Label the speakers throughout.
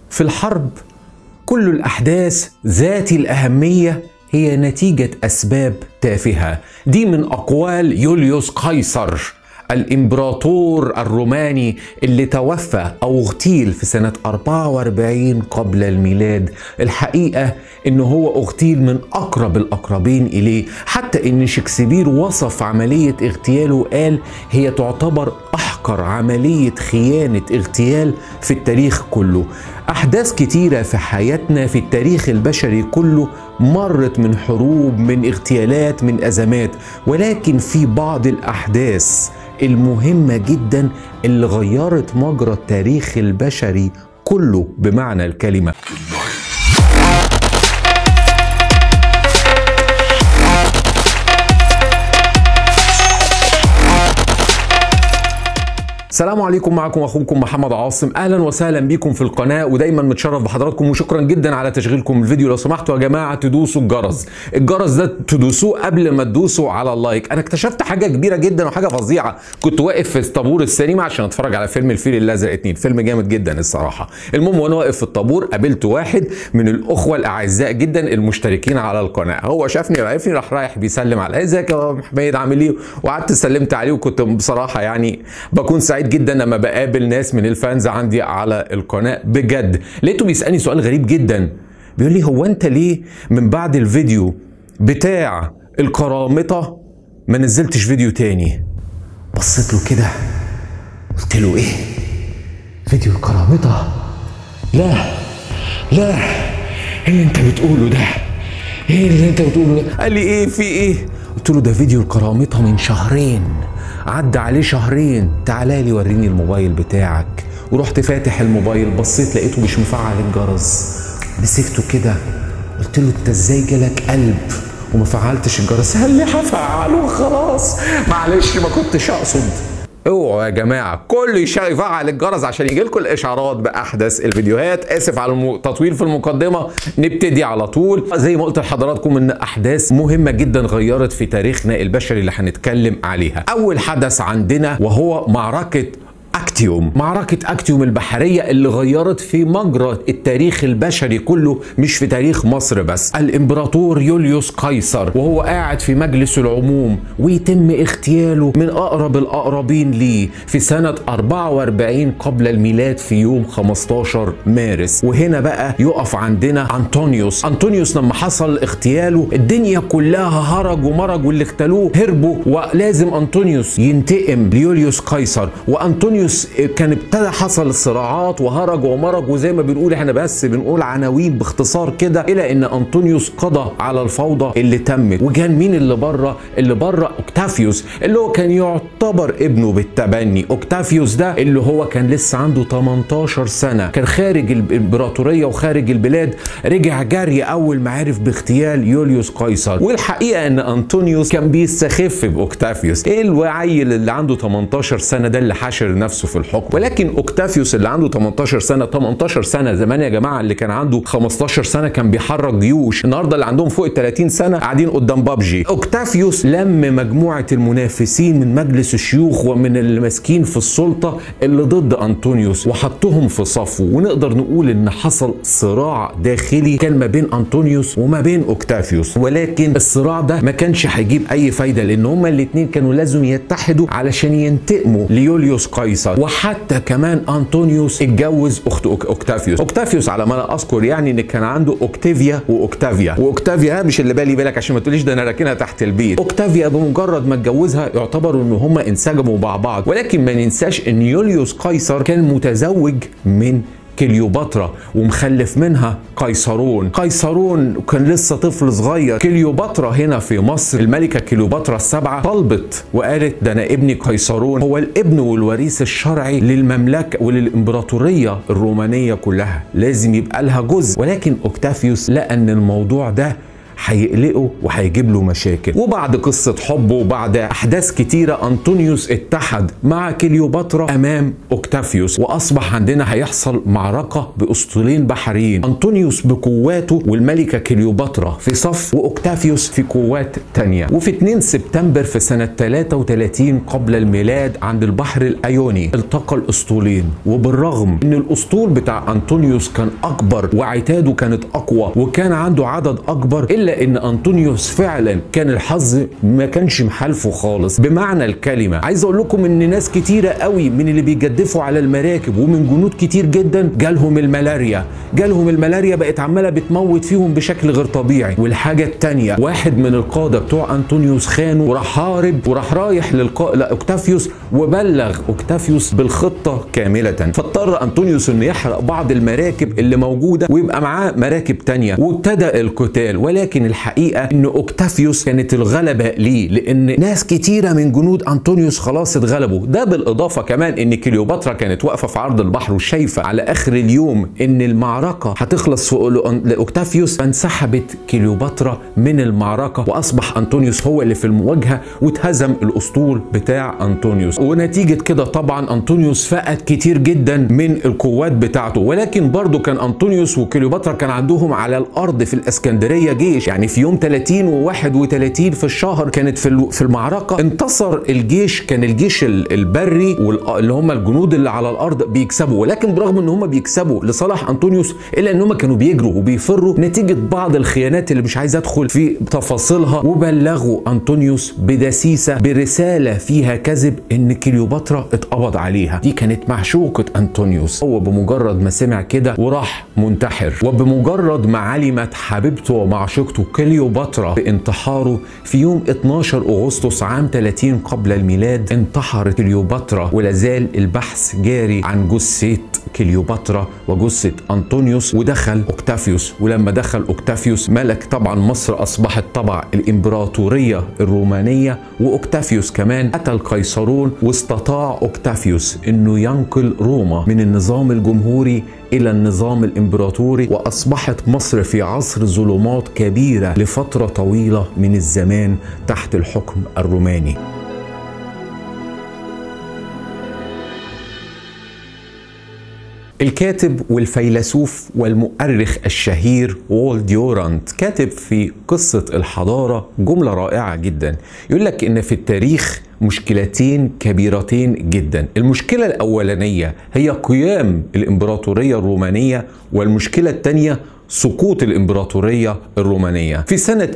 Speaker 1: في الحرب كل الأحداث ذات الأهمية هي نتيجة أسباب تافهة دي من أقوال يوليوس قيصر الإمبراطور الروماني اللي توفى أو اغتيل في سنة 44 قبل الميلاد الحقيقة إنه هو اغتيل من أقرب الأقربين إليه حتى إن شكسبير وصف عملية اغتياله قال هي تعتبر أحقر عملية خيانة اغتيال في التاريخ كله أحداث كتيرة في حياتنا في التاريخ البشري كله مرت من حروب من اغتيالات من أزمات ولكن في بعض الأحداث المهمة جدا اللي غيرت مجرى التاريخ البشري كله بمعنى الكلمة السلام عليكم معكم اخوكم محمد عاصم اهلا وسهلا بكم في القناه ودايما متشرف بحضراتكم وشكرا جدا على تشغيلكم الفيديو لو سمحتوا يا جماعه تدوسوا الجرس الجرس ده تدوسوه قبل ما تدوسوا على اللايك انا اكتشفت حاجه كبيره جدا وحاجه فظيعه كنت واقف في طابور السينما عشان اتفرج على فيلم الفيل الازرق 2 فيلم جامد جدا الصراحه المهم وانا واقف في الطابور قابلت واحد من الاخوه الاعزاء جدا المشتركين على القناه هو شافني وعرفني راح رايح بيسلم على ازيك يا حميد عامل ايه وقعدت سلمت عليه وكنت بصراحه يعني بكون سعيد جدا لما بقابل ناس من الفانز عندي على القناه بجد لقيته بيسالني سؤال غريب جدا بيقول لي هو انت ليه من بعد الفيديو بتاع القرامطه ما نزلتش فيديو تاني بصيت له كده قلت له ايه فيديو القرامطه لا لا ايه اللي انت بتقوله ده ايه اللي انت بتقوله ده قال لي ايه في ايه قلت له ده فيديو القرامطه من شهرين عدى عليه شهرين تعالى لي وريني الموبايل بتاعك ورحت فاتح الموبايل بصيت لقيته مش مفعل الجرس مسكته كده قلت له انت ازاي جالك قلب وما فعلتش الجرس قال لي هفعله خلاص معلش ما كنتش اقصد اوعوا يا جماعه كله يفعل الجرس عشان يجي لكم الاشعارات باحدث الفيديوهات اسف على التطويل في المقدمه نبتدي على طول زي ما قلت لحضراتكم ان احداث مهمه جدا غيرت في تاريخنا البشري اللي هنتكلم عليها اول حدث عندنا وهو معركه اكتيوم معركة اكتيوم البحرية اللي غيرت في مجرى التاريخ البشري كله مش في تاريخ مصر بس الامبراطور يوليوس قيصر وهو قاعد في مجلس العموم ويتم اغتياله من اقرب الاقربين ليه في سنة 44 قبل الميلاد في يوم 15 مارس وهنا بقى يقف عندنا انطونيوس انطونيوس لما حصل اغتياله الدنيا كلها هرج ومرج واللي اغتالوه هربوا ولازم انطونيوس ينتقم ليوليوس قيصر وانطونيوس كان ابتدى حصل صراعات وهرج ومرج وزي ما بنقول احنا بس بنقول عناوين باختصار كده الى ان انطونيوس قضى على الفوضى اللي تمت وكان مين اللي بره اللي بره اوكتافيوس اللي هو كان يعتبر ابنه بالتبني اوكتافيوس ده اللي هو كان لسه عنده 18 سنه كان خارج الامبراطوريه وخارج البلاد رجع جري اول ما عرف باغتيال يوليوس قيصر والحقيقه ان انطونيوس كان بيستخف باوكتافيوس ايه العيل اللي عنده 18 سنه ده اللي حاشر نفسه في الحكم ولكن اوكتافيوس اللي عنده 18 سنه 18 سنه زمان يا جماعه اللي كان عنده 15 سنه كان بيحرك جيوش النهارده اللي عندهم فوق ال 30 سنه قاعدين قدام بابجي اوكتافيوس لم مجموعه المنافسين من مجلس الشيوخ ومن اللي ماسكين في السلطه اللي ضد انطونيوس وحطهم في صفه ونقدر نقول ان حصل صراع داخلي كان ما بين انطونيوس وما بين اوكتافيوس ولكن الصراع ده ما كانش هيجيب اي فايده لان هما الاثنين كانوا لازم يتحدوا علشان ينتقموا ليوليوس قيصر وحتى كمان انطونيوس اتجوز اخت اوكتافيوس اوكتافيوس على ما انا اذكر يعني ان كان عنده اوكتيفيا واوكتافيا واوكتافيا مش اللي بالي بالك عشان ما تقوليش ده انا راكنها تحت البيت اوكتافيا بمجرد ما اتجوزها يعتبروا ان هما انسجموا مع بعض ولكن ما ننساش ان يوليوس قيصر كان متزوج من كليوباترا ومخلف منها قيصرون قيصرون كان لسه طفل صغير كليوباترا هنا في مصر الملكة كليوباترا السبعة طلبت وقالت ده أنا ابني قيصرون هو الابن والوريث الشرعي للمملكة وللإمبراطورية الرومانية كلها لازم يبقى لها جزء ولكن أوكتافيوس لقى أن الموضوع ده هيقلقه وهيجيب له مشاكل وبعد قصه حب وبعد احداث كتيره انطونيوس اتحد مع كليوباترا امام اوكتافيوس واصبح عندنا هيحصل معركه باسطولين بحريين انطونيوس بقواته والملكه كليوباترا في صف واوكتافيوس في قوات تانية وفي 2 سبتمبر في سنه 33 قبل الميلاد عند البحر الايوني التقى الاسطولين وبالرغم ان الاسطول بتاع انطونيوس كان اكبر وعتاده كانت اقوى وكان عنده عدد اكبر الا ان انطونيوس فعلا كان الحظ ما كانش محالفه خالص بمعنى الكلمه عايز اقول لكم ان ناس كتيره قوي من اللي بيجدفوا على المراكب ومن جنود كتير جدا جالهم الملاريا جالهم الملاريا بقت عماله بتموت فيهم بشكل غير طبيعي والحاجه الثانيه واحد من القاده بتوع انطونيوس خانه وراح حارب وراح رايح للقا... لاوكتافيوس وبلغ اوكتافيوس بالخطه كامله فاضطر انطونيوس انه يحرق بعض المراكب اللي موجوده ويبقى معاه مراكب تانية وابتدى القتال ولكن الحقيقه ان اوكتافيوس كانت الغلبه ليه لان ناس كتيره من جنود انطونيوس خلاص اتغلبوا ده بالاضافه كمان ان كليوباترا كانت واقفه في عرض البحر وشايفه على اخر اليوم ان المعركه هتخلص في لاوكتافيوس فانسحبت كليوباترا من المعركه واصبح انطونيوس هو اللي في المواجهه واتهزم الاسطول بتاع انطونيوس ونتيجه كده طبعا انطونيوس فقد كتير جدا من القوات بتاعته ولكن برضه كان انطونيوس وكليوباترا كان عندهم على الارض في الاسكندريه جيش يعني في يوم 30 و31 في الشهر كانت في في المعركه انتصر الجيش كان الجيش البري اللي هم الجنود اللي على الارض بيكسبوا ولكن برغم ان هم بيكسبوا لصالح انطونيوس الا ان هم كانوا بيجروا وبيفروا نتيجه بعض الخيانات اللي مش عايز ادخل في تفاصيلها وبلغوا انطونيوس بدسيسه برساله فيها كذب ان كليوباترا اتقبض عليها دي كانت معشوقه انطونيوس هو بمجرد ما سمع كده وراح منتحر وبمجرد ما علمت حبيبته ومعشوقته كليوباترا بانتحاره في يوم 12 اغسطس عام 30 قبل الميلاد انتحرت كليوباترا ولازال البحث جاري عن جثه كليوباترا وجثه انطونيوس ودخل اوكتافيوس ولما دخل اوكتافيوس ملك طبعا مصر اصبحت طبعا الامبراطوريه الرومانيه واوكتافيوس كمان اتى القيصرون واستطاع اوكتافيوس انه ينقل روما من النظام الجمهوري الى النظام الامبراطوري واصبحت مصر في عصر ظلمات كبيره لفتره طويله من الزمان تحت الحكم الروماني الكاتب والفيلسوف والمؤرخ الشهير وول ديورانت كاتب في قصة الحضارة جملة رائعة جدا يقول لك إن في التاريخ مشكلتين كبيرتين جدا المشكلة الأولانية هي قيام الإمبراطورية الرومانية والمشكلة الثانية سقوط الإمبراطورية الرومانية في سنة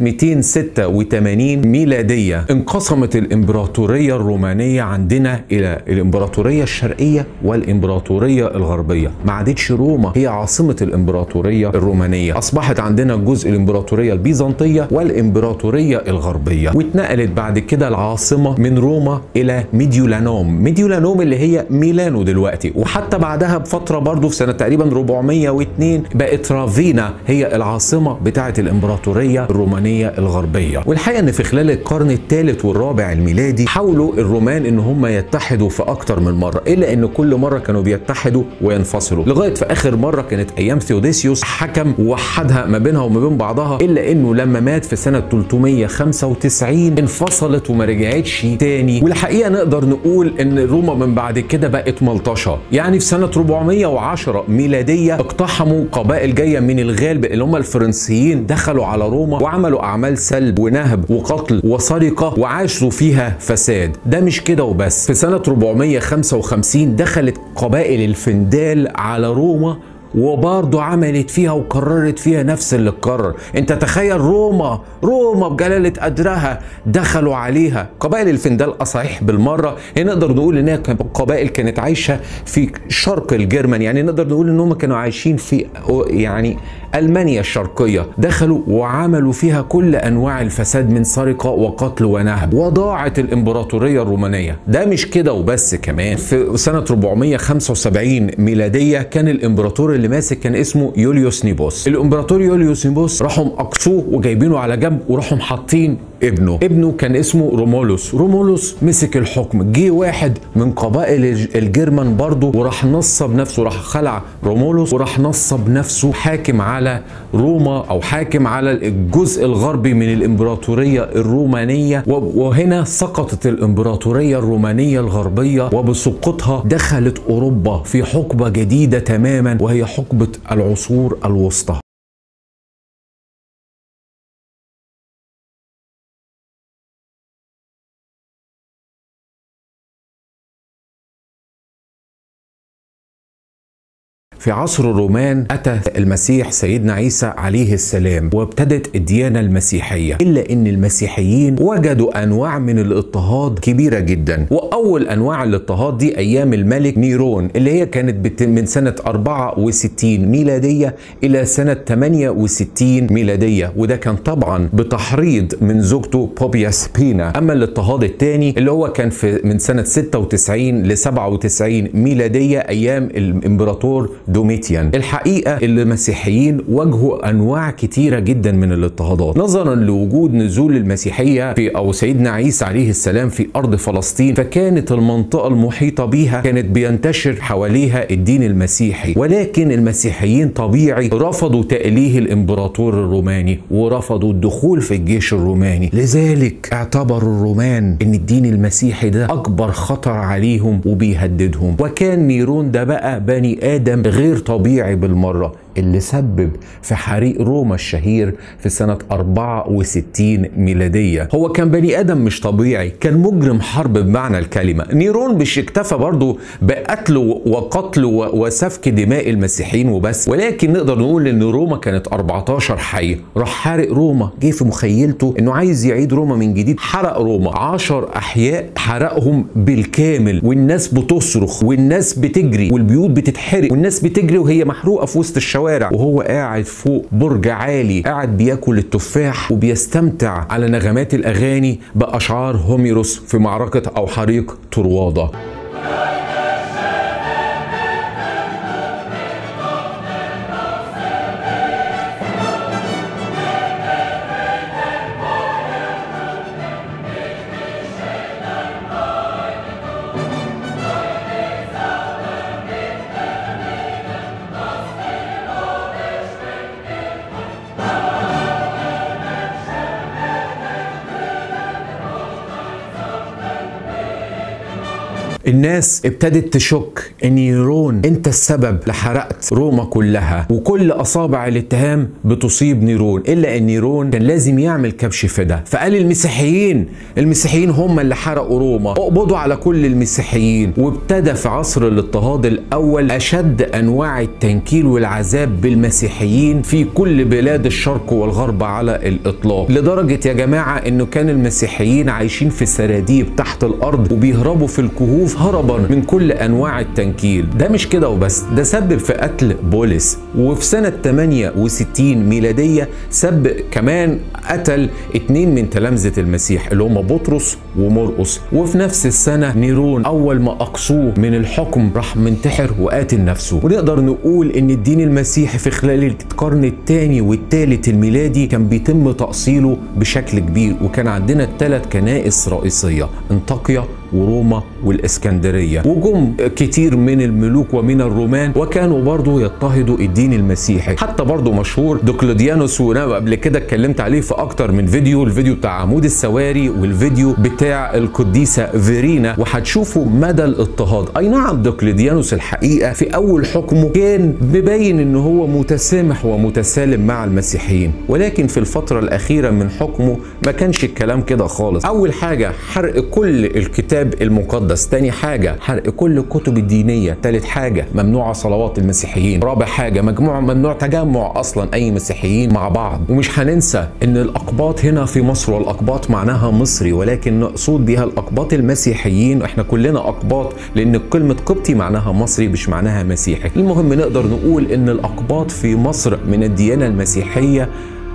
Speaker 1: 286 ميلادية انقسمت الإمبراطورية الرومانية عندنا إلى الإمبراطورية الشرقية والإمبراطورية الغربية ما عادتش روما هي عاصمة الإمبراطورية الرومانية أصبحت عندنا جزء الإمبراطورية البيزنطية والإمبراطورية الغربية واتنقلت بعد كده العاصمة من روما إلى ميديولانوم ميديولانوم اللي هي ميلانو دلوقتي وحتى بعدها بفترة برضو في سنة تقريبا 402 بقت رافينا هي العاصمة بتاعة الإمبراطورية الرومانية الغربية والحقيقة أن في خلال القرن الثالث والرابع الميلادي حاولوا الرومان أن هم يتحدوا في أكتر من مرة إلا أن كل مرة كانوا بيتحدوا وينفصلوا لغاية في آخر مرة كانت أيام ثيوديسيوس حكم ووحدها ما بينها وما بين بعضها إلا أنه لما مات في سنة 395 انفصلت وما رجعتش تاني والحقيقة نقدر نقول أن روما من بعد كده بقت ملطشة يعني في سنة 410 ميلادية اقتحموا قبائل جاية من الغالب اللي هم الفرنسيين دخلوا على روما وعملوا اعمال سلب ونهب وقتل وسرقه وعاشوا فيها فساد ده مش كده وبس في سنه 455 دخلت قبائل الفندال على روما وبرضه عملت فيها وكررت فيها نفس اللي اتكرر انت تخيل روما روما بجلالة قدرها دخلوا عليها قبائل الفندال صحيح بالمرة هي نقدر نقول انها قبائل كانت عايشة في شرق الجرمن يعني نقدر نقول ان هم كانوا عايشين في يعني المانيا الشرقية دخلوا وعملوا فيها كل انواع الفساد من سرقة وقتل ونهب وضاعت الامبراطورية الرومانية ده مش كده وبس كمان في سنة 475 ميلادية كان الامبراطور اللي ماسك كان اسمه يوليوس نيبوس الامبراطور يوليوس نيبوس راحوا اقصوه وجايبينه على جنب وراحوا حاطين ابنه ابنه كان اسمه رومولوس رومولوس مسك الحكم جه واحد من قبائل الج- الجرمان برضه وراح نصب نفسه راح خلع رومولوس وراح نصب نفسه حاكم على روما او حاكم على الجزء الغربي من الامبراطوريه الرومانيه و- وهنا سقطت الامبراطوريه الرومانيه الغربيه وبسقوطها دخلت اوروبا في حقبه جديده تماما وهي حقبه العصور الوسطى في عصر الرومان أتى المسيح سيدنا عيسى عليه السلام وابتدت الديانة المسيحية إلا أن المسيحيين وجدوا أنواع من الاضطهاد كبيرة جدا وأول أنواع الاضطهاد دي أيام الملك نيرون اللي هي كانت بت- من سنة 64 ميلادية إلى سنة 68 ميلادية وده كان طبعا بتحريض من زوجته بوبياس بينا أما الاضطهاد الثاني اللي هو كان في من سنة 96 ل 97 ميلادية أيام الإمبراطور دوميتيان الحقيقة اللي المسيحيين واجهوا أنواع كتيرة جدا من الاضطهادات نظرا لوجود نزول المسيحية في أو سيدنا عيسى عليه السلام في أرض فلسطين فكانت المنطقة المحيطة بيها كانت بينتشر حواليها الدين المسيحي ولكن المسيحيين طبيعي رفضوا تأليه الإمبراطور الروماني ورفضوا الدخول في الجيش الروماني لذلك اعتبروا الرومان ان الدين المسيحي ده اكبر خطر عليهم وبيهددهم وكان نيرون ده بقى بني ادم غير طبيعي بالمره اللي سبب في حريق روما الشهير في سنة 64 ميلادية هو كان بني آدم مش طبيعي كان مجرم حرب بمعنى الكلمة نيرون مش اكتفى برضه بقتل وقتل و- وسفك دماء المسيحيين وبس ولكن نقدر نقول ان روما كانت 14 حي راح حارق روما جه في مخيلته انه عايز يعيد روما من جديد حرق روما 10 احياء حرقهم بالكامل والناس بتصرخ والناس بتجري والبيوت بتتحرق والناس بتجري وهي محروقه في وسط الشوارع وهو قاعد فوق برج عالي قاعد بياكل التفاح وبيستمتع على نغمات الاغاني باشعار هوميروس في معركه او حريق طرواده الناس ابتدت تشك ان نيرون انت السبب لحرقت روما كلها وكل اصابع الاتهام بتصيب نيرون الا ان نيرون كان لازم يعمل كبش فدا فقال المسيحيين المسيحيين هم اللي حرقوا روما اقبضوا على كل المسيحيين وابتدى في عصر الاضطهاد الاول اشد انواع التنكيل والعذاب بالمسيحيين في كل بلاد الشرق والغرب على الاطلاق لدرجه يا جماعه انه كان المسيحيين عايشين في سراديب تحت الارض وبيهربوا في الكهوف هربا من كل انواع التنكيل ده مش كده وبس ده سبب في قتل بولس وفي سنه 68 ميلاديه سب كمان قتل اتنين من تلامذه المسيح اللي هم بطرس ومرقس وفي نفس السنه نيرون اول ما اقصوه من الحكم راح منتحر وقاتل نفسه ونقدر نقول ان الدين المسيحي في خلال القرن الثاني والثالث الميلادي كان بيتم تأصيله بشكل كبير وكان عندنا الثلاث كنائس رئيسية انطاكيا وروما والاسكندريه وجم كتير من الملوك ومن الرومان وكانوا برضو يضطهدوا الدين المسيحي حتى برضو مشهور دوكلوديانوس وانا قبل كده اتكلمت عليه في اكتر من فيديو الفيديو بتاع عمود السواري والفيديو بتاع القديسه فيرينا وهتشوفوا مدى الاضطهاد اي نعم دوكلوديانوس الحقيقه في اول حكمه كان مبين ان هو متسامح ومتسالم مع المسيحيين ولكن في الفتره الاخيره من حكمه ما كانش الكلام كده خالص اول حاجه حرق كل الكتاب المقدس تاني حاجه حرق كل الكتب الدينيه تالت حاجه ممنوع صلوات المسيحيين رابع حاجه مجموع ممنوع تجمع اصلا اي مسيحيين مع بعض ومش هننسى ان الاقباط هنا في مصر والاقباط معناها مصري ولكن نقصد بها الاقباط المسيحيين احنا كلنا اقباط لان كلمه قبطي معناها مصري مش معناها مسيحي المهم نقدر نقول ان الاقباط في مصر من الديانه المسيحيه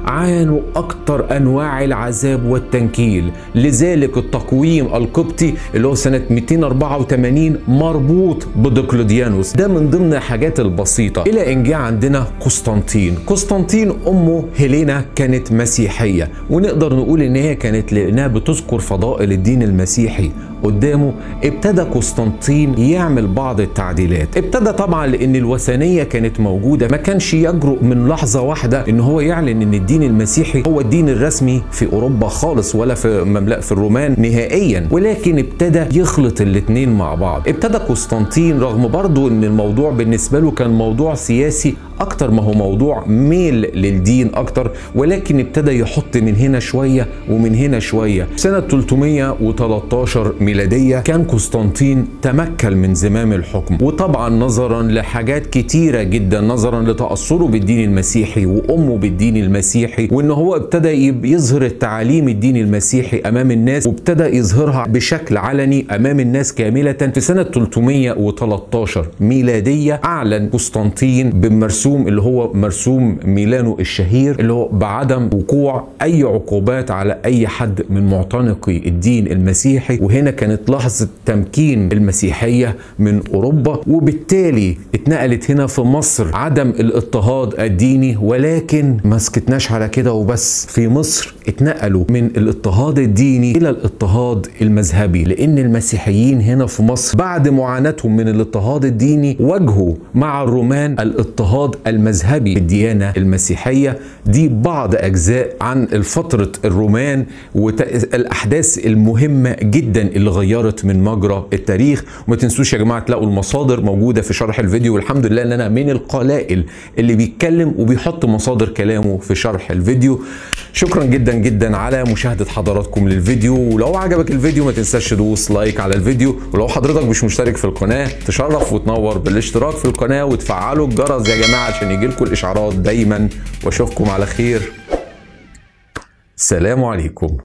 Speaker 1: عانوا أكثر أنواع العذاب والتنكيل لذلك التقويم القبطي اللي هو سنة 284 مربوط بدقلديانوس ده من ضمن الحاجات البسيطة إلى إن جه عندنا قسطنطين قسطنطين أمه هيلينا كانت مسيحية ونقدر نقول إن هي كانت لأنها بتذكر فضائل الدين المسيحي قدامه ابتدى قسطنطين يعمل بعض التعديلات ابتدى طبعا لان الوثنيه كانت موجوده ما كانش يجرؤ من لحظه واحده ان هو يعلن ان الدين المسيحي هو الدين الرسمي في اوروبا خالص ولا في مملكه في الرومان نهائيا ولكن ابتدى يخلط الاثنين مع بعض ابتدى قسطنطين رغم برضه ان الموضوع بالنسبه له كان موضوع سياسي اكتر ما هو موضوع ميل للدين اكتر ولكن ابتدى يحط من هنا شويه ومن هنا شويه سنه 313 ميلاديه كان قسطنطين تمكن من زمام الحكم وطبعا نظرا لحاجات كتيره جدا نظرا لتاثره بالدين المسيحي وامه بالدين المسيحي وان هو ابتدى يظهر التعاليم الدين المسيحي امام الناس وابتدى يظهرها بشكل علني امام الناس كامله في سنه 313 ميلاديه اعلن قسطنطين بمرسوم مرسوم اللي هو مرسوم ميلانو الشهير اللي هو بعدم وقوع اي عقوبات على اي حد من معتنقي الدين المسيحي وهنا كانت لحظه تمكين المسيحيه من اوروبا وبالتالي اتنقلت هنا في مصر عدم الاضطهاد الديني ولكن ما سكتناش على كده وبس في مصر اتنقلوا من الاضطهاد الديني الى الاضطهاد المذهبي لان المسيحيين هنا في مصر بعد معاناتهم من الاضطهاد الديني واجهوا مع الرومان الاضطهاد المذهبي في الديانة المسيحية دي بعض أجزاء عن فترة الرومان والأحداث المهمة جدا اللي غيرت من مجرى التاريخ وما تنسوش يا جماعة تلاقوا المصادر موجودة في شرح الفيديو والحمد لله أن أنا من القلائل اللي بيتكلم وبيحط مصادر كلامه في شرح الفيديو شكرا جدا جدا على مشاهدة حضراتكم للفيديو ولو عجبك الفيديو ما تنساش تدوس لايك على الفيديو ولو حضرتك مش مشترك في القناة تشرف وتنور بالاشتراك في القناة وتفعلوا الجرس يا جماعة عشان يجيلكم الإشعارات دايما واشوفكم على خير سلام عليكم